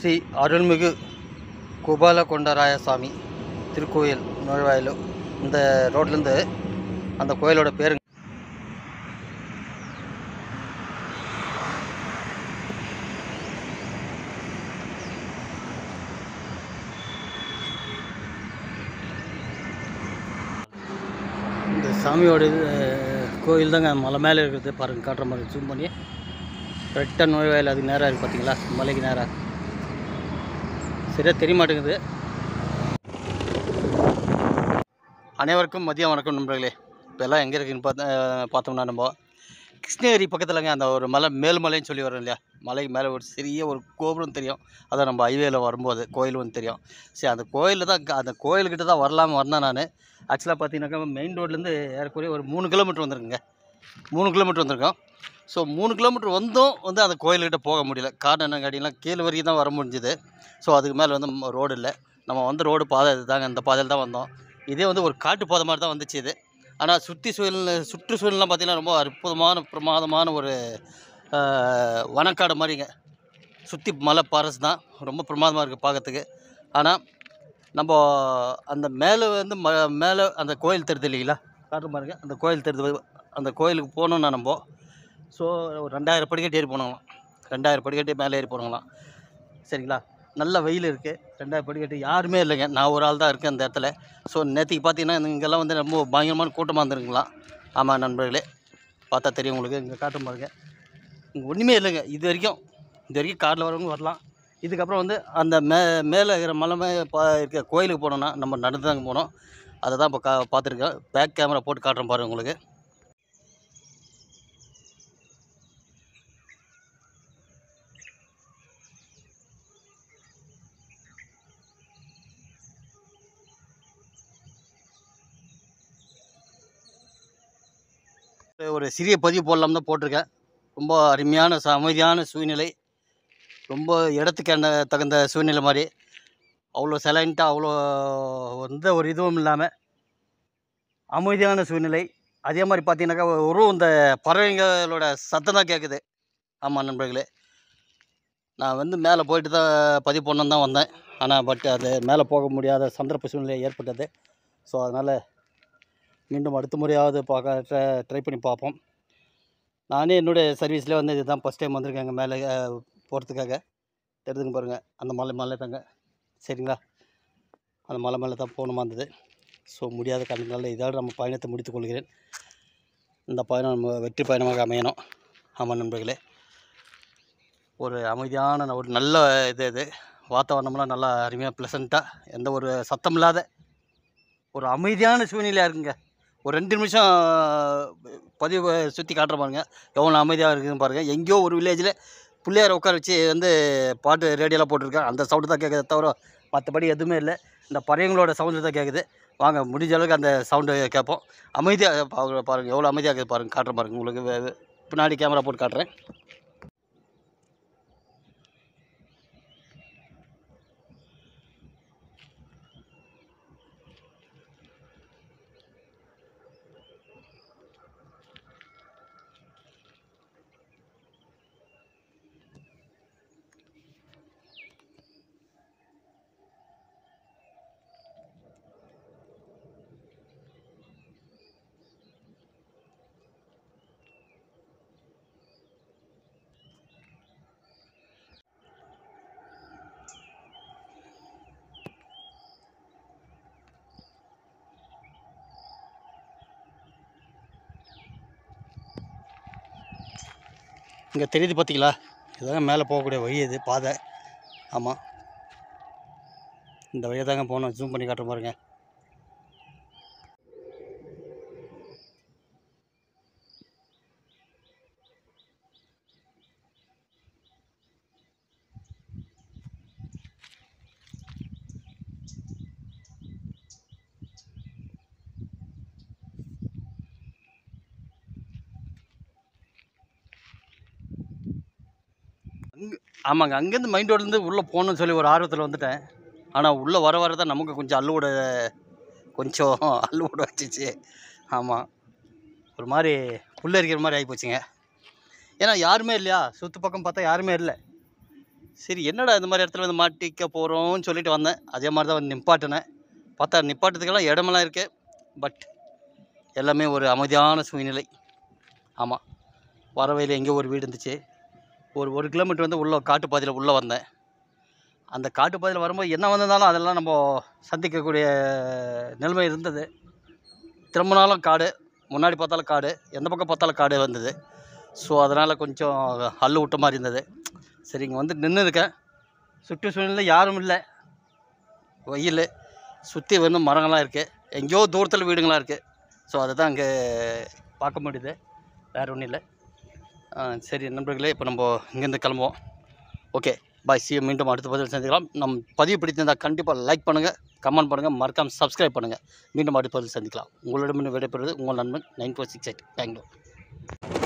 ஸ்ரீ அருள்மிகு குபால கொண்டராயசாமி திருக்கோயில் நுழைவாயில் இந்த ரோட்லேருந்து அந்த கோயிலோட பேரு இந்த சாமியோட இது, கோயில் தாங்க மலை மேலே இருக்கிறது பாருங்கள் காட்டுற மாதிரி ஜூம் பண்ணி கரெக்டாக நுழைவாயில் அதுக்கு நேராக இருக்குது பார்த்தீங்களா மலைக்கு நேராக சரியாக தெரிய மாட்டேங்குது அனைவருக்கும் மதியம் வணக்கம் நண்பர்களே இப்போ எல்லாம் எங்கே இருக்குன்னு பார்த்த பார்த்தோம்னா நம்ம கிருஷ்ணகிரி பக்கத்துலங்க அந்த ஒரு மலை மேல்மலைன்னு சொல்லி வரோம் இல்லையா மலைக்கு மேலே ஒரு சிறிய ஒரு கோபுரம் தெரியும் அதான் நம்ம ஹைவேல வரும்போது கோயில் வந்து தெரியும் சரி அந்த கோயிலில் தான் க- அந்த கோயில்கிட்ட தான் வரலாமா வந்தேன் நான் ஆக்சுவலாக பார்த்தீங்கன்னாக்கா மெயின் ரோட்லேருந்து ஏறக்குறைய ஒரு மூணு கிலோமீட்டர் வந்திருக்குங்க மூணு கிலோமீட்டர் வந்திருக்கோம் ஸோ மூணு கிலோமீட்டர் வந்தும் வந்து அந்த கோயில்கிட்ட போக முடியல காரணம் என்ன கேட்டிங்கன்னா கீழே வரைக்கும் தான் வர முடிஞ்சுது ஸோ அதுக்கு மேலே வந்து ரோடு இல்லை நம்ம வந்து ரோடு பாதை இதுதாங்க இந்த பாதையில் தான் வந்தோம் இதே வந்து ஒரு காட்டு பாதை மாதிரி தான் வந்துச்சு இது ஆனால் சுற்றி சூழல் சுற்றுச்சூழல்லாம் பார்த்திங்கன்னா ரொம்ப அற்புதமான பிரமாதமான ஒரு ஆஹ், வனக்காடு மாதிரிங்க சுற்றி மலை பாரஸ் தான் ரொம்ப பிரமாதமாக இருக்குது பார்க்கறதுக்கு ஆனால் நம்ம அந்த மேலே வந்து ம மேலே அந்த கோயில் தெரியுது இல்லைங்களா காட்டு பாருங்க அந்த கோயில் தெரியுது அந்த கோயிலுக்கு போகணுன்னா நம்ம ஸோ ஒரு ரெண்டாயிரம் படிக்கட்டு ஏறி போனாங்களாம் ரெண்டாயிரம் படிக்கட்டு மேலே ஏறி போனாங்களாம் சரிங்களா நல்ல வெயில் இருக்குது ரெண்டாயிரம் படிக்கட்டு யாருமே இல்லைங்க நான் ஒரு ஆள் தான் இருக்கேன் அந்த இடத்துல ஸோ நேற்றுக்கு பார்த்தீங்கன்னா இங்கெல்லாம் வந்து ரொம்ப பயங்கரமான கூட்டமாக இருந்துருங்களா ஆமாம் நண்பர்களே பார்த்தா தெரியும் உங்களுக்கு இங்கே காட்டும் பாருங்க இங்கே ஒன்றுமே இல்லைங்க இது வரைக்கும் இது வரைக்கும் காரில் வரவங்க வரலாம் இதுக்கப்புறம் வந்து அந்த மே மேலே இருக்கிற மலை மே பா இருக்க கோயிலுக்கு போனோம்னா நம்ம நடந்து தாங்க போனோம் அதை தான் இப்போ கா பார்த்துருக்கேன் பேக் கேமரா போட்டு காட்டுறேன் பாருங்க உங்களுக்கு ஒரு சிறிய பதிவு போடலாம் தான் போட்டிருக்கேன் ரொம்ப அருமையான ச அமைதியான சூழ்நிலை ரொம்ப இடத்துக்கு என்ன தகுந்த சூழ்நிலை மாதிரி அவ்வளோ சைலண்ட்டாக அவ்வளோ எந்த ஒரு இதுவும் இல்லாமல் அமைதியான சூழ்நிலை அதே மாதிரி பார்த்தீங்கன்னாக்கா ஒரு இந்த பறவைங்களோட சத்தம் தான் கேட்குது ஆமாம் நண்பர்களே நான் வந்து மேலே போயிட்டு தான் பதிவு பண்ணணும் தான் வந்தேன் ஆனால் பட் அது மேலே போக முடியாத சந்தர்ப்ப சூழ்நிலை ஏற்பட்டது ஸோ அதனால் மீண்டும் அடுத்த முறையாவது பார்க்க ட்ரை ட்ரை பண்ணி பார்ப்போம் நானே என்னுடைய சர்வீஸில் வந்து இதுதான் ஃபஸ்ட் டைம் வந்திருக்கேங்க மேலே அஹ், போகிறதுக்காக தெரிஞ்சுங்க பாருங்கள் அந்த மலை மலை தாங்க சரிங்களா அந்த மலை மேலே தான் போகணுமா இருந்தது ஸோ முடியாத காரணங்களால் இதோடு நம்ம பயணத்தை முடித்துக் கொள்கிறேன் இந்த பயணம் நம்ம வெற்றி பயணமாக அமையணும் ஆமாம் நண்பர்களே ஒரு அமைதியான ஒரு நல்ல இது இது வாத்தாவரணம்லாம் நல்லா அருமையாக ப்ளசண்ட்டாக எந்த ஒரு சத்தம் இல்லாத ஒரு அமைதியான சூழ்நிலையாக இருக்குங்க ஒரு ரெண்டு நிமிஷம் பதிவு சுற்றி காட்டுற பாருங்க எவ்வளோ அமைதியாக இருக்குதுன்னு பாருங்கள் எங்கேயோ ஒரு வில்லேஜில் பிள்ளையார உட்கார வச்சு வந்து பாட்டு ரேடியோலாம் போட்டிருக்கேன் அந்த சவுண்டு தான் கேட்குதே தவிர மற்றபடி எதுவுமே இல்லை இந்த பறவைங்களோட சவுண்டு தான் கேட்குது வாங்க முடிஞ்ச அளவுக்கு அந்த சவுண்டு கேட்போம் அமைதியாக பா- பாருங்க எவ்வளோ அமைதியாக இருக்குது பாருங்க காட்டுறேன் பாருங்க உங்களுக்கு வே- வே- பின்னாடி கேமரா போட்டு காட்டுறேன் இங்கே தெரியுது பார்த்தீங்களா இதுதாங்க மேலே போகக்கூடிய வழி இது பாதை ஆமாம் இந்த வழியை தாங்க போகணும் ஜூம் பண்ணி காட்டுற பாருங்க அங்கே ஆமாங்க அங்கேருந்து மைண்ட் ரோட்லேருந்து உள்ளே போகணும்னு சொல்லி ஒரு ஆர்வத்தில் வந்துட்டேன் ஆனால் உள்ளே வர வர தான் நமக்கு கொஞ்சம் அல்லுவோட கொஞ்சம் அல்லுவோட வச்சுச்சு ஆமாம் ஒரு மாதிரி புல்லரிக்கிற மாதிரி ஆகி போச்சுங்க ஏன்னா யாருமே இல்லையா சுற்று பக்கம் பார்த்தா யாருமே இல்லை சரி என்னடா இந்த மாதிரி இடத்துல வந்து மாட்டிக்க போகிறோம்னு சொல்லிட்டு வந்தேன் அதே மாதிரி தான் வந்து நிப்பாட்டினேன் பார்த்தா நிப்பாட்டத்துக்கெல்லாம் இடமெல்லாம் இருக்குது பட் எல்லாமே ஒரு அமைதியான சூழ்நிலை ஆமாம் வர வழியில் எங்கேயோ ஒரு வீடு இருந்துச்சு ஒரு ஒரு கிலோமீட்டர் வந்து உள்ள காட்டுப்பாதையில் உள்ளே வந்தேன் அந்த காட்டுப்பாதையில் வரும்போது என்ன வந்திருந்தாலும் அதெல்லாம் நம்ம சந்திக்கக்கூடிய நிலைமை இருந்தது திரும்பினாலும் காடு முன்னாடி பார்த்தாலும் காடு எந்த பக்கம் பார்த்தாலும் காடு வந்தது ஸோ அதனால் கொஞ்சம் அள்ளு விட்ட மாதிரி இருந்தது சரி இங்கே வந்து நின்று இருக்கேன் சுற்று சூழ்நிலை யாரும் இல்லை வெயில் சுற்றி வந்து மரங்கள்லாம் இருக்குது எங்கேயோ தூரத்தில் வீடுங்களாம் இருக்குது ஸோ அதை தான் அங்கே பார்க்க முடியுது வேறு ஒன்றும் இல்லை ஆ, சரி நண்பர்களே இப்போ நம்ம இங்கேருந்து கிளம்புவோம் ஓகே பாய் சி மீண்டும் அடுத்த பதிவில் சந்திக்கலாம் நம் பதிவு பிடித்திருந்தால் கண்டிப்பாக லைக் பண்ணுங்கள் கமெண்ட் பண்ணுங்கள் மறக்காமல் சப்ஸ்கிரைப் பண்ணுங்கள் மீண்டும் அடுத்த பதிவில் சந்திக்கலாம் உங்களிடம் விடைபெறுவது உங்கள் நண்பன் nine four six eight Bangalore